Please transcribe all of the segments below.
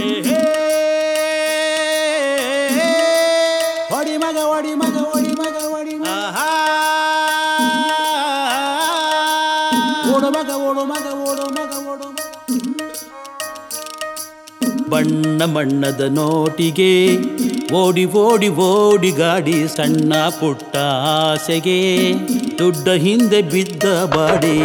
ಹೊಡಿ ಮಗ ಹೊಡಿ ಮಗ ಹೊಡಿ ಮಗ ಹೊಡಿ ಮಗ ಆಹಾ. ಓಡು ಮಗ ಓಡು ಮಗ ಓಡು ಮಗ ಓಡು ಮಗ ಬಣ್ಣ ಬಣ್ಣದ ನೋಟಿಗೆ ಓಡಿ ಓಡಿ ಓಡಿ ಗಾಡಿ ಸಣ್ಣ ಪುಟ್ಟ ಆಸೆಗೆ ದುಡ್ಡ ಹಿಂದೆ ಬಿದ್ದ ಬಾಡಿ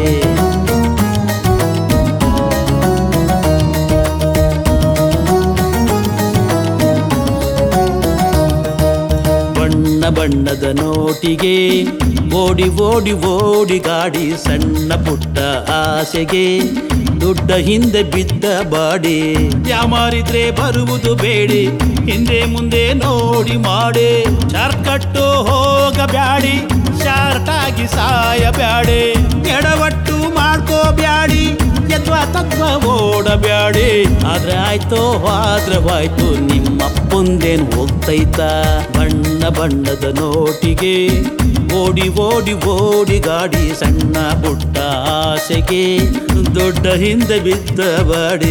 ಬಣ್ಣ ಬಣ್ಣದ ನೋಟಿಗೆ ಓಡಿ ಓಡಿ ಓಡಿ ಗಾಡಿ ಸಣ್ಣ ಪುಟ್ಟ ಆಸೆಗೆ ದುಡ್ಡ ಹಿಂದೆ ಬಿದ್ದ ಬಾಡಿ ಯಾಮಾರಿದ್ರೆ ಬರುವುದು ಬೇಡಿ ಹಿಂದೆ ಮುಂದೆ ನೋಡಿ ಮಾಡಿ ಶಾರ್ಕಟ್ಟು ಹೋಗ ಬ್ಯಾಡಿ ಶಾರ್ಟ್ ಆಗಿ ಸಾಯ ಬ್ಯಾಡಿ ಎಡವಟ್ಟು ಮಾಡ್ಕೋ ಬ್ಯಾಡಿ ಯದ್ವ ತತ್ವ ಓಡಬ್ಯಾಡಿ ಆದ್ರೆ ಆಯ್ತೋ ಆದ್ರೆ ಹೋಯ್ತು ನಿಮ್ಮಪ್ಪಂದೇನು ಹೋಗ್ತೈತ ಬಣ್ಣ ಬಣ್ಣದ ನೋಟಿಗೆ ಓಡಿ ಓಡಿ ಓಡಿ ಗಾಡಿ ಸಣ್ಣ ಪುಟ್ಟ ಆಸೆಗೆ ದೊಡ್ಡ ಹಿಂದೆ ಬಿದ್ದ ಬಾಡಿ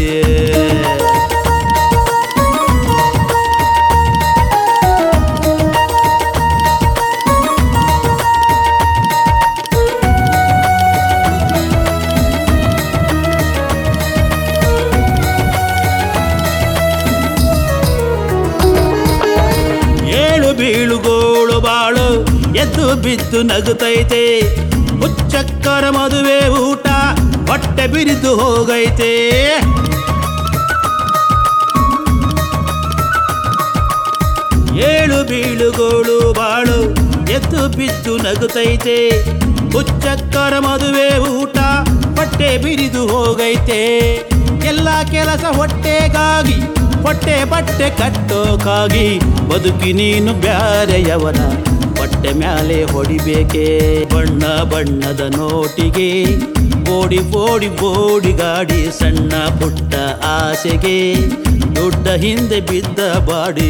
ಏಳು ಬೀಳುಗೋಳು ಬಾಳು ಎದ್ದು ಬಿದ್ದು ನಗುತ್ತೈತೆ ಹುಚ್ಚಕ್ಕರ ಮದುವೆ ಊಟ ಹೊಟ್ಟೆ ಬಿರಿದು ಹೋಗೈತೆ ಏಳು ಬೀಳುಗೋಳು ಬಾಳು ಎದ್ದು ಬಿದ್ದು ನಗುತ್ತೈತೆ ಹುಚ್ಚಕ್ಕರ ಮದುವೆ ಊಟ ಹೊಟ್ಟೆ ಬಿರಿದು ಹೋಗೈತೆ ಎಲ್ಲ ಕೆಲಸ ಹೊಟ್ಟೆಗಾಗಿ ಹೊಟ್ಟೆ ಬಟ್ಟೆ ಕಟ್ಟೋಕಾಗಿ ಬದುಕಿ ನೀನು ಬ್ಯಾರೆಯವರ ಹೊಟ್ಟೆ ಮ್ಯಾಲೆ ಹೊಡಿಬೇಕೆ ಬಣ್ಣ ಬಣ್ಣದ ನೋಟಿಗೆ ಓಡಿ ಓಡಿ ಓಡಿ ಗಾಡಿ ಸಣ್ಣ ಪುಟ್ಟ ಆಸೆಗೆ ದೊಡ್ಡ ಹಿಂದೆ ಬಿದ್ದ ಬಾಡಿ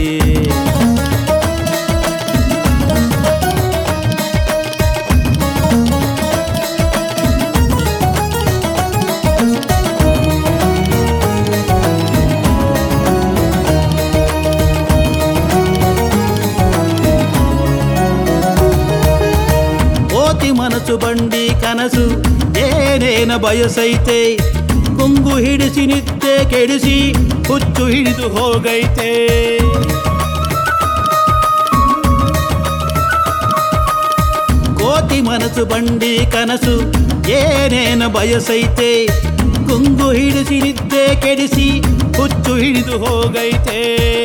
ಕೋತಿ ಮನಸ್ಸು ಬಂಡಿ ಕನಸು ಏನೇನ ಬಯಸೈತೆ ಕುಂಗು ಹಿಡಿಸಿ ನಿತ್ಯ ಕೆಡಿಸಿ ಹುಚ್ಚು ಹಿಡಿದು ಹೋಗೈತೆ ಕೋತಿ ಮನಸ್ಸು ಬಂಡಿ ಕನಸು ಏನೇನ ಬಯಸೈತೆ ಕುಂಗು ಹಿಡಿಸಿ ನಿದ್ದೆ ಕೆಡಿಸಿ ಹುಚ್ಚು ಹಿಡಿದು ಹೋಗೈತೆ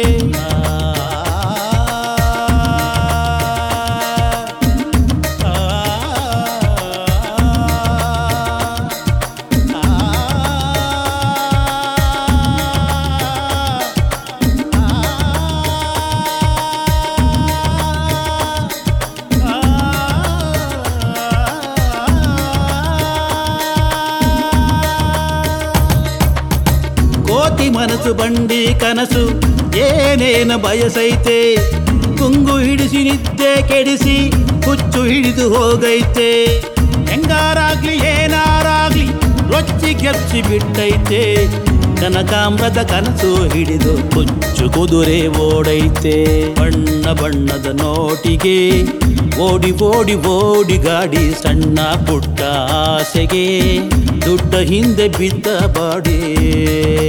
ಕೋತಿ ಮನಸ್ಸು ಬಂಡಿ ಕನಸು ಏನೇನ ಬಯಸೈತೆ ಕುಂಗು ಹಿಡಿಸಿ ನಿದ್ದೆ ಕೆಡಿಸಿ ಹುಚ್ಚು ಹಿಡಿದು ಹೋಗೈತೆ ಹೆಂಗಾರಾಗ್ಲಿ ಏನಾರಾಗ್ಲಿ ರೊಚ್ಚಿ ಗೆಚ್ಚಿ ಬಿಟ್ಟೈತೆ ಕನಕಾಂಬರದ ಕನಸು ಹಿಡಿದು ಹುಚ್ಚು ಕುದುರೆ ಓಡೈತೆ ಬಣ್ಣ ಬಣ್ಣದ ನೋಟಿಗೆ ಓಡಿ ಓಡಿ ಓಡಿ ಗಾಡಿ ಸಣ್ಣ ಪುಟ್ಟ ಆಸೆಗೆ ದುಡ್ಡ ಹಿಂದೆ ಬಿದ್ದ ಬಾಡಿ